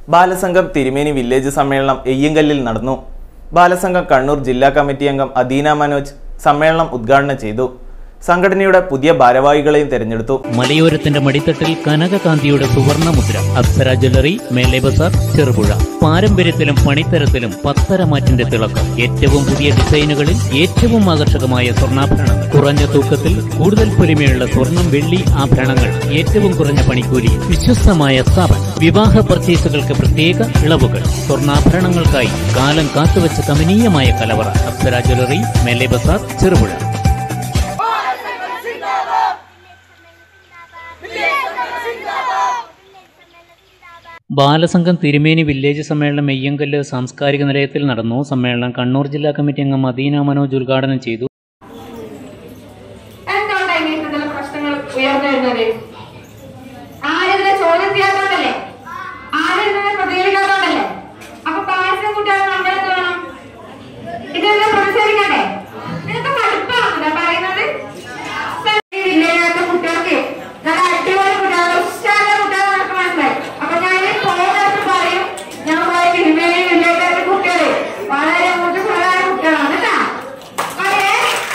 ബാലസംഘം തിരുമേനി വില്ലേജ് സമ്മേളനം എയ്യങ്കല്ലിൽ നടന്നു ബാലസംഘം കണ്ണൂർ ജില്ലാ കമ്മിറ്റി അംഗം അദീന മനോജ് സമ്മേളനം ഉദ്ഘാടനം ചെയ്തു സംഘടനയുടെ പുതിയ ഭാരവാഹികളെയും തെരഞ്ഞെടുത്തു മലയോരത്തിന്റെ മടിത്തട്ടിൽ കനകകാന്തിയുടെ സുവർണ മുദ്ര അപ്സര ജ്വല്ലറി മേലെ ബസാർ ചെറുപുഴ പാരമ്പര്യത്തിലും പണിത്തരത്തിലും പത്തരമാറ്റിന്റെ തിളക്കം ഏറ്റവും പുതിയ ഡിസൈനുകളിൽ ഏറ്റവും ആകർഷകമായ സ്വർണ്ണാഭരണം കുറഞ്ഞ തൂക്കത്തിൽ കൂടുതൽ പൊലിമയുള്ള സ്വർണം വെള്ളി ആഭരണങ്ങൾ ഏറ്റവും കുറഞ്ഞ പണിക്കൂലി വിശ്വസ്തമായ സ്ഥാപനം വിവാഹ പർച്ചേസുകൾക്ക് പ്രത്യേക ഇളവുകൾ സ്വർണ്ണാഭരണങ്ങൾക്കായി കാലം കാത്തുവച്ച കമനീയമായ കലവറ അപ്സര ജ്വല്ലറി മേലെ ബസാർ ചെറുപുഴ ബാലസംഘം തിരുമേനി വില്ലേജ് സമ്മേളനം മെയ്യങ്കല്ല് സാംസ്കാരിക നിലയത്തിൽ നടന്നു സമ്മേളനം കണ്ണൂർ ജില്ലാ കമ്മിറ്റി അംഗം മദീന മനോജ് ഉദ്ഘാടനം ചെയ്തു എന്തുകൊണ്ടാണ് ഇങ്ങനത്തെ ചില പ്രശ്നങ്ങൾ ഉയർന്നു വരുന്നത് ആരെതിരെ ചോദ്യം ചെയ്യാത്തോണ്ടല്ലേ ആരെതിരെ പ്രതികരിക്കാത്തോണ്ടല്ലേ അപ്പൊ പായസം കുട്ടികൾ നമ്മളെന്ത് വേണം ഇതെല്ലാം പ്രതിഷേധിക്കണ്ടേ നിങ്ങൾക്ക് മടുപ്പാണല്ലോ പറയുന്നത് ഈ വില്ലേജിലത്തെ കുട്ടികൾക്ക് നല്ല അടിപൊളി കുട്ടികൾ ഉഷാര കുട്ടികൾ നമുക്ക് മനസ്സിലായി അപ്പൊ ഞാൻ പോകുന്നത് പറയും ഞാൻ പറയും തിരുമേനി വില്ലേജിലത്തെ കുട്ടികൾ വളരെ ഊർജ്ജസ്വലരായ കുട്ടികളാണ് കേട്ടാ പറയേ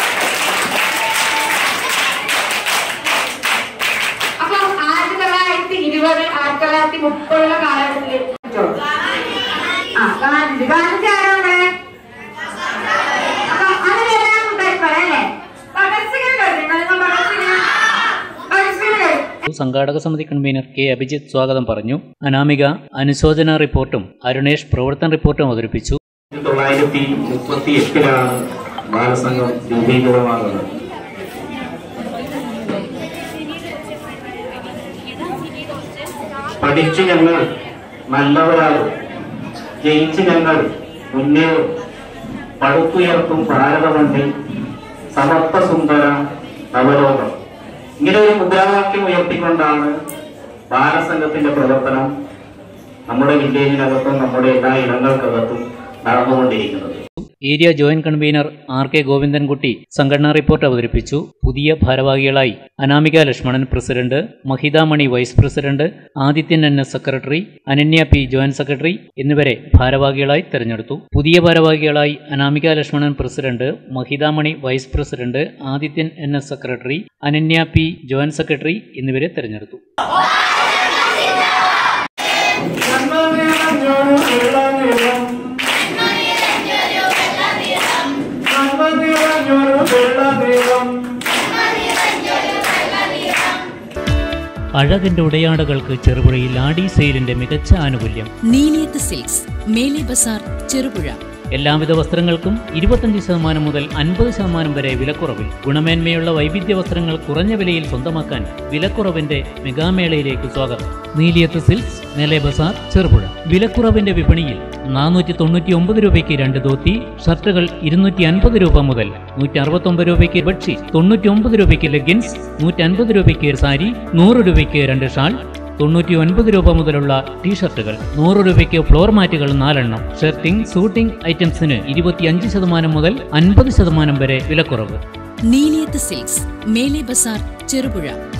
അപ്പൊ ആയിരത്തി തൊള്ളായിരത്തി ഇരുപത് ആയിരത്തി തൊള്ളായിരത്തി മുപ്പതുള്ള കാലഘട്ടത്തില് ആ ഗാന്ധിജി ഗാന്ധിജി ആരാണ് അപ്പൊ അതിലെല്ലാം ഉണ്ടായി പറയല്ലേ ഭഗത് സിംഗ് കേട്ടിട്ടുണ്ടോ നിങ്ങൾ ഭഗത് സിംഗ് ഭഗത് സിംഗ് കേട്ടിട്ടുണ്ടോ? സംഘാടക സമിതി കൺവീനർ കെ അഭിജിത്ത് സ്വാഗതം പറഞ്ഞു അനാമിക അനുശോചന റിപ്പോർട്ടും അരുണേഷ് പ്രവർത്തന റിപ്പോർട്ടും അവതരിപ്പിച്ചു ആയിരത്തി തൊള്ളായിരത്തി മുപ്പത്തി എട്ടിലാണ് ബാലസംഘം രൂപീകൃതമാകുന്നത് പഠിച്ചു ഞങ്ങൾ നല്ലവരാകും ജയിച്ച് ഞങ്ങൾ മുന്നേറും പടുത്തുയർത്തും ഭാരതമണ്ണിൽ സമത്വ സുന്ദര നവലോകം ഇങ്ങനെ ഒരു മുദ്രാവാക്യം ഉയർത്തിക്കൊണ്ടാണ് ബാലസംഘത്തിന്റെ പ്രവർത്തനം നമ്മുടെ വില്ലേജിനകത്തും നമ്മുടെ എല്ലാ ഇടങ്ങൾക്കകത്തും നടന്നുകൊണ്ടിരിക്കുന്നത് area joint convener R K Govindankutty സംഘടനാ റിപ്പോർട്ട് അവതരിപ്പിച്ചു പുതിയ ഭാരവാഹികളായി Anamika Lakshmanan president Mahitha Mani vice president Adithyan N S secretary Ananya P joint secretary എന്നിവരെ ഭാരവാഹികളായി തെരഞ്ഞെടുത്തു പുതിയ ഭാരവാഹികളായി Anamika Lakshmanan president Mahitha Mani vice president Adithyan N S secretary Ananya P joint secretary എന്നിവരെ തെരഞ്ഞെടുത്തു അഴകിന്റെ ഉടയാടകൾക്ക് ചെറുപുഴയിൽ ആഡി സെയിലിന്റെ മികച്ച ആനുകൂല്യം നീലിയത്ത് സിൽക്സ് മേലെ ബസാർ ചെറുപുഴ എല്ലാവിധ വസ്ത്രങ്ങൾക്കും ഇരുപത്തഞ്ച് ശതമാനം മുതൽ അൻപത് ശതമാനം വരെ വിലക്കുറവിൽ ഗുണമേന്മയുള്ള വൈവിധ്യ വസ്ത്രങ്ങൾ കുറഞ്ഞ വിലയിൽ സ്വന്തമാക്കാൻ വിലക്കുറവിന്റെ മെഗാമേളയിലേക്ക് സ്വാഗതം നീലിയത്ത് സിൽക്സ് മേലെ ബസാർ ചെറുപുഴ വിലക്കുറവിന്റെ വിപണിയിൽ നാനൂറ്റി തൊണ്ണൂറ്റി ഒമ്പത് രൂപയ്ക്ക് രണ്ട് ധോത്തി ഷർട്ടുകൾ ഇരുന്നൂറ്റി അൻപത് രൂപ മുതൽ നൂറ്റി അറുപത്തൊമ്പത് രൂപയ്ക്ക് ബെഡ്ഷീറ്റ് തൊണ്ണൂറ്റി ഒമ്പത് രൂപയ്ക്ക് ലെഗിൻസ് നൂറ്റി അൻപത് രൂപയ്ക്ക് സാരി നൂറ് രൂപയ്ക്ക് രണ്ട് ഷാൾ തൊണ്ണൂറ്റി ഒൻപത് രൂപ മുതലുള്ള ടീഷർട്ടുകൾ നൂറ് രൂപയ്ക്ക് ഫ്ലോർ മാറ്റുകൾ നാലെണ്ണം ഷർട്ടിംഗ് സൂട്ടിംഗ് ഐറ്റംസിന് ഇരുപത്തിയഞ്ച് ശതമാനം മുതൽ അൻപത് ശതമാനം വരെ വിലക്കുറവ് നീലിയത്ത് സിൽക്സ് മേലെ ബസാർ ചെറുപുഴ